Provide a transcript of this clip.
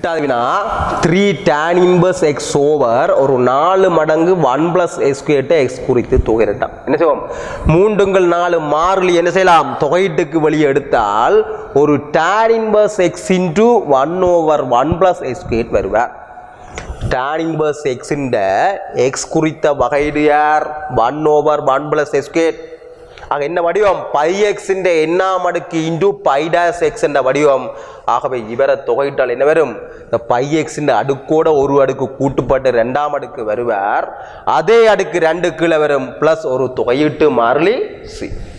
எட்டாவது three tan inverse x over ஒரு நாலு மடங்கு ஒன் பிளஸ் எக்ஸ் கேட்டு எக்ஸ் குறித்து தொகையிட்டான் என்ன செய்வோம் மூன்றுங்கள் நாலு மாறிலி என்ன செய்யலாம் தொகையீட்டுக்கு வெளியே எடுத்தால் ஒரு tan inverse x into one over one plus x கேட் வருவார் டேன் இன்வர்ஸ் எக்ஸின் எக்ஸ் குறித்த வகையீடு யார் one over one plus x கேட் ஆக என்ன வடிவம் பை எக்ஸின் எண்ணாம் அடுக்கு இன்டூ பை டேஸ் எக்ஸ் என்ற வடிவம் ஆகவே இவரை தொகையிட்டால் என்ன வரும் இந்த பை எக்ஸின் அடுக்கோட ஒரு அடுக்கு கூட்டுப்பட்டு ரெண்டாம் அடுக்கு வருவார் அதே அடுக்கு ரெண்டு கீழே வரும் பிளஸ் ஒரு தொகையீட்டு மாறிலி சி